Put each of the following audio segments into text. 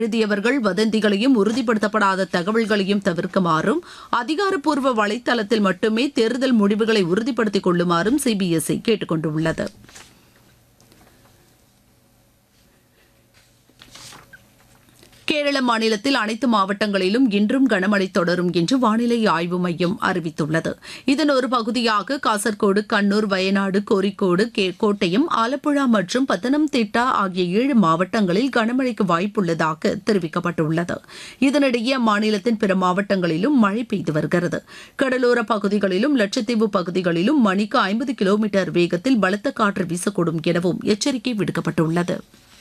எழுதியவர்கள் வதந்திகளையும் உறுதிப்படுத்தப்படாத தகவல்களையும் தவிர்க்குமாறும் அதிகாரப்பூர்வ வலைதளத்தில் மட்டுமே தேர்தல் முடிவுகளை உறுதிப்படுத்திக் கொள்ளுமாறும் சிபிஎஸ்இ கேட்டுக் கொண்டுள்ளது கேரள மாநிலத்தில் அனைத்து மாவட்டங்களிலும் இன்றும் கனமழை தொடரும் என்று வானிலை ஆய்வு மையம் அறிவித்துள்ளது இதன் ஒரு பகுதியாக காசர்கோடு கண்ணூர் வயநாடு கோரிக்கோடு கே- கோட்டயம் ஆலப்புழா மற்றும் பத்தனம்திட்டா ஆகிய ஏழு மாவட்டங்களில் கனமழைக்கு வாய்ப்புள்ளதாக தெரிவிக்கப்பட்டுள்ளது இதனிடையே அம்மாநிலத்தின் பிற மாவட்டங்களிலும் மழை பெய்து வருகிறது கடலோர பகுதிகளிலும் லட்சத்தீவு பகுதிகளிலும் மணிக்கு ஐம்பது கிலோமீட்டர் வேகத்தில் பலத்த காற்று வீசக்கூடும் எனவும் எச்சரிக்கை விடுக்கப்பட்டுள்ளது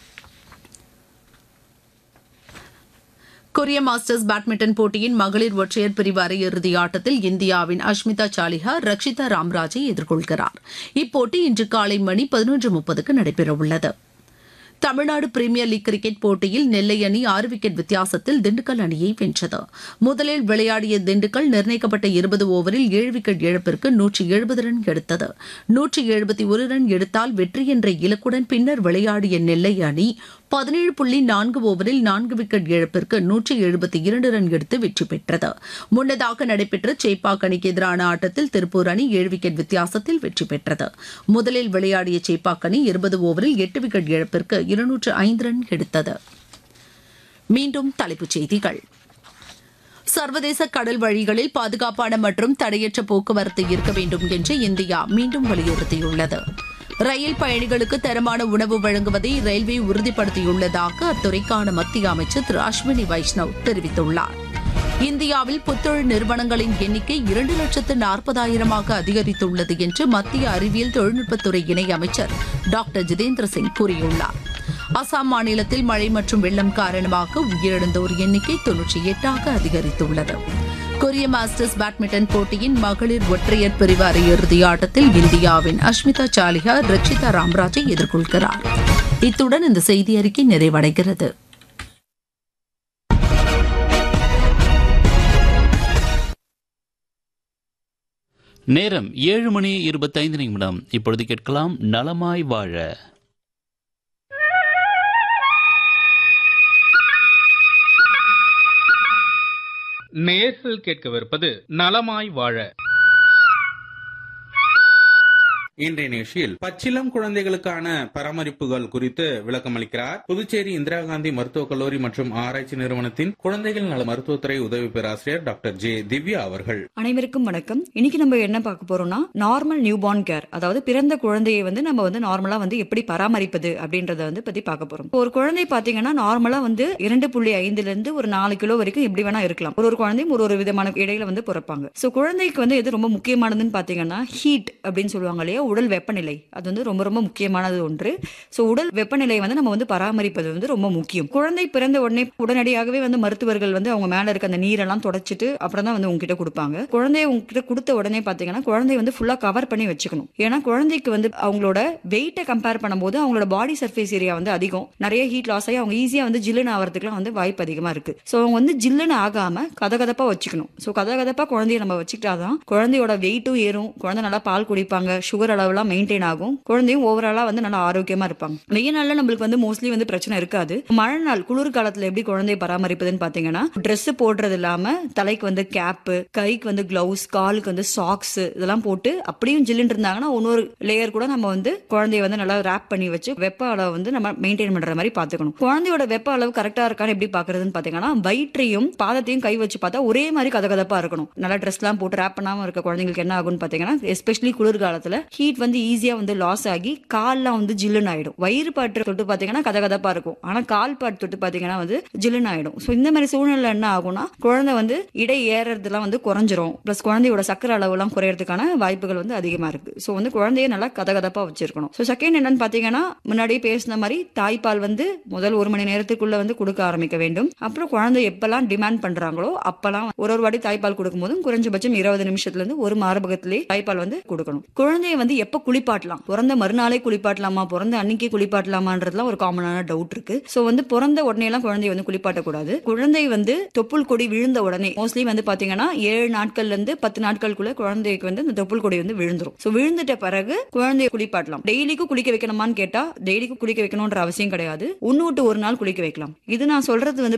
கொரிய மாஸ்டர்ஸ் பேட்மிண்டன் போட்டியின் மகளிர் ஒற்றையர் பிரிவு அரையிறுதி ஆட்டத்தில் இந்தியாவின் அஷ்மிதா சாலிஹா ரக்ஷிதா ராம்ராஜை எதிர்கொள்கிறார் இப்போட்டி இன்று காலை மணி பதினொன்று முப்பதுக்கு நடைபெறவுள்ளது தமிழ்நாடு பிரீமியர் லீக் கிரிக்கெட் போட்டியில் நெல்லை அணி ஆறு விக்கெட் வித்தியாசத்தில் திண்டுக்கல் அணியை வென்றது முதலில் விளையாடிய திண்டுக்கல் நிர்ணயிக்கப்பட்ட இருபது ஓவரில் ஏழு விக்கெட் இழப்பிற்கு நூற்றி எழுபது ரன் எடுத்தது நூற்றி எழுபத்தி ஒரு ரன் எடுத்தால் வெற்றி என்ற இலக்குடன் பின்னர் விளையாடிய நெல்லை அணி பதினேழு புள்ளி நான்கு ஓவரில் நான்கு விக்கெட் இழப்பிற்கு நூற்றி எழுபத்தி இரண்டு ரன் எடுத்து வெற்றி பெற்றது முன்னதாக நடைபெற்ற சேப்பாக் அணிக்கு எதிரான ஆட்டத்தில் திருப்பூர் அணி ஏழு விக்கெட் வித்தியாசத்தில் வெற்றி பெற்றது முதலில் விளையாடிய சேப்பாக் அணி இருபது ஓவரில் எட்டு விக்கெட் இழப்பிற்கு இருநூற்று ஐந்து ரன் எடுத்தது மீண்டும் தலைப்புச் செய்திகள் சர்வதேச கடல் வழிகளில் பாதுகாப்பான மற்றும் தடையற்ற போக்குவரத்து இருக்க வேண்டும் என்று இந்தியா மீண்டும் வலியுறுத்தியுள்ளது ரயில் பயணிகளுக்கு தரமான உணவு வழங்குவதை ரயில்வே உறுதிப்படுத்தியுள்ளதாக அத்துறைக்கான மத்திய அமைச்சர் திரு அஸ்வினி வைஷ்ணவ் தெரிவித்துள்ளார் இந்தியாவில் புத்தொழில் நிறுவனங்களின் எண்ணிக்கை இரண்டு லட்சத்து நாற்பதாயிரமாக அதிகரித்துள்ளது என்று மத்திய அறிவியல் தொழில்நுட்பத்துறை இணை அமைச்சர் டாக்டர் ஜிதேந்திர சிங் கூறியுள்ளார் அசாம் மாநிலத்தில் மழை மற்றும் வெள்ளம் காரணமாக உயிரிழந்தோர் எண்ணிக்கை தொன்னூற்றி எட்டாக அதிகரித்துள்ளது கொரிய மாஸ்டர்ஸ் பேட்மிண்டன் போட்டியின் மகளிர் ஒற்றையர் பிரிவு அரையிறுதி ஆட்டத்தில் இந்தியாவின் அஷ்மிதா சாலிஹா ரட்சிதா ராம்ராஜை எதிர்கொள்கிறார் இத்துடன் இந்த செய்தி அறிக்கை நிறைவடைகிறது நேரம் ஏழு மணி இருபத்தைந்து நிமிடம் இப்பொழுது கேட்கலாம் நலமாய் வாழ நேர்கள் கேட்கவிருப்பது நலமாய் வாழ இன்றைய நிகழ்ச்சியில் பச்சிளம் குழந்தைகளுக்கான பராமரிப்புகள் குறித்து விளக்கம் அளிக்கிறார் புதுச்சேரி இந்திரா காந்தி மருத்துவக் கல்லூரி மற்றும் ஆராய்ச்சி நிறுவனத்தின் குழந்தைகள் நல மருத்துவத்துறை உதவி பேராசிரியர் டாக்டர் ஜே திவ்யா அவர்கள் அனைவருக்கும் வணக்கம் இன்னைக்கு நம்ம என்ன பார்க்க போறோம்னா நார்மல் நியூபார்ன் கேர் அதாவது பிறந்த குழந்தையை வந்து நம்ம வந்து நார்மலா வந்து எப்படி பராமரிப்பது அப்படின்றத வந்து பத்தி பார்க்க போறோம் ஒரு குழந்தை பாத்தீங்கன்னா நார்மலா வந்து இரண்டு புள்ளி ஐந்துல இருந்து ஒரு நாலு கிலோ வரைக்கும் எப்படி வேணா இருக்கலாம் ஒரு ஒரு குழந்தையும் ஒரு ஒரு விதமான இடையில வந்து பிறப்பாங்க சோ குழந்தைக்கு வந்து எது ரொம்ப முக்கியமானதுன்னு பாத்தீங்கன்னா ஹீட் அப்படின்னு சொல்லுவாங்க இல்லையா உடல் வெப்பநிலை அது வந்து ரொம்ப ரொம்ப முக்கியமானது ஒன்று சோ உடல் வெப்பநிலையை வந்து நம்ம வந்து பராமரிப்பது வந்து ரொம்ப முக்கியம் குழந்தை பிறந்த உடனே உடனடியாகவே வந்து மருத்துவர்கள் வந்து அவங்க மேல இருக்க அந்த நீரெல்லாம் தொடச்சிட்டு அப்புறம் தான் வந்து உங்ககிட்ட கொடுப்பாங்க குழந்தைய உங்ககிட்ட கொடுத்த உடனே பாத்தீங்கன்னா குழந்தைய வந்து ஃபுல்லா கவர் பண்ணி வச்சுக்கணும் ஏன்னா குழந்தைக்கு வந்து அவங்களோட வெயிட்டை கம்பேர் பண்ணும்போது அவங்களோட பாடி சர்ஃபேஸ் ஏரியா வந்து அதிகம் நிறைய ஹீட் லாஸ் ஆகி அவங்க ஈஸியா வந்து ஜில்லுன்னு ஆகிறதுக்குலாம் வந்து வாய்ப்பு அதிகமா இருக்கு ஸோ அவங்க வந்து ஜில்லுன்னு ஆகாம கதகதப்பா வச்சுக்கணும் ஸோ கதகதப்பா குழந்தைய நம்ம வச்சுக்கிட்டாதான் குழந்தையோட வெயிட்டும் ஏறும் குழந்தை நல்லா பால் குடிப்பாங்க சுகர் அளவுலாம் மெயின்டைன் ஆகும் குழந்தையும் ஓவராலா வந்து நல்லா ஆரோக்கியமா இருப்பாங்க வெயில் நாள்ல நம்மளுக்கு வந்து மோஸ்ட்லி வந்து பிரச்சனை இருக்காது மழை நாள் குளிர் காலத்துல எப்படி குழந்தைய பராமரிப்பதுன்னு பாத்தீங்கன்னா Dress போடுறது இல்லாம தலைக்கு வந்து கேப்பு கைக்கு வந்து கிளவுஸ் காலுக்கு வந்து சாக்ஸ் இதெல்லாம் போட்டு அப்படியும் ஜில்லுன்னு இருந்தாங்கன்னா இன்னொரு லேயர் கூட நம்ம வந்து குழந்தைய வந்து நல்லா ரேப் பண்ணி வச்சு வெப்ப அளவு வந்து நம்ம மெயின்டைன் பண்ற மாதிரி பாத்துக்கணும் குழந்தையோட வெப்ப அளவு கரெக்டா இருக்கான்னு எப்படி பாக்குறதுன்னு பாத்தீங்கன்னா வயிற்றையும் பாதத்தையும் கை வச்சு பார்த்தா ஒரே மாதிரி கதகதப்பா இருக்கணும் நல்லா ட்ரெஸ் எல்லாம் போட்டு ரேப் பண்ணாம இருக்க குழந்தைங்களுக்கு என்ன ஆகும்னு பாத்தீங்கன்னா எஸ்பெஷலி குளிர்காலத்துல ஹீட் வந்து ஈஸியா வந்து லாஸ் ஆகி கால்லாம் வந்து ஜில்லுன்னு ஆயிடும் வயிறு பாட்டு தொட்டு பாத்தீங்கன்னா கதகதப்பா இருக்கும் ஆனா கால் பாட்டு தொட்டு பாத்தீங்கன்னா வந்து ஜில்லுன்னு ஆயிடும் சோ இந்த மாதிரி சூழ்நிலை என்ன ஆகும்னா குழந்தை வந்து இடை ஏறதுலாம் வந்து குறைஞ்சிரும் பிளஸ் குழந்தையோட சக்கரை அளவு எல்லாம் குறையறதுக்கான வாய்ப்புகள் வந்து அதிகமா இருக்கு சோ வந்து குழந்தைய நல்லா கதகதப்பா வச்சிருக்கணும் சோ செகண்ட் என்னன்னு பாத்தீங்கன்னா முன்னாடியே பேசின மாதிரி தாய்ப்பால் வந்து முதல் ஒரு மணி நேரத்துக்குள்ள வந்து கொடுக்க ஆரம்பிக்க வேண்டும் அப்புறம் குழந்தை எப்பெல்லாம் டிமாண்ட் பண்றாங்களோ அப்பெல்லாம் ஒரு ஒரு வாட்டி தாய்ப்பால் கொடுக்கும்போது குறைஞ்சபட்சம் இருபது நிமிஷத்துல இருந்து ஒரு மார்பகத்திலே தாய்ப்பால் வந்து கொடுக்கணும் குழந்தைய வந்து வந்து எப்ப குளிப்பாட்டலாம் பிறந்த மறுநாளே குளிப்பாட்டலாமா பிறந்த அன்னைக்கே குளிப்பாட்டலாமான்றதுலாம் ஒரு காமனான டவுட் இருக்கு சோ வந்து பிறந்த உடனே எல்லாம் குழந்தைய வந்து குளிப்பாட்டக்கூடாது குழந்தை வந்து தொப்புள் கொடி விழுந்த உடனே மோஸ்ட்லி வந்து பாத்தீங்கன்னா ஏழு நாட்கள்ல இருந்து பத்து நாட்களுக்குள்ள குழந்தைக்கு வந்து இந்த தொப்புள் கொடி வந்து விழுந்துரும் சோ விழுந்துட்ட பிறகு குழந்தைய குளிப்பாட்டலாம் டெய்லிக்கும் குளிக்க வைக்கணுமான்னு கேட்டா டெய்லிக்கும் குளிக்க வைக்கணும்ன்ற அவசியம் கிடையாது ஒன்னு விட்டு ஒரு நாள் குளிக்க வைக்கலாம் இது நான் சொல்றது வந்து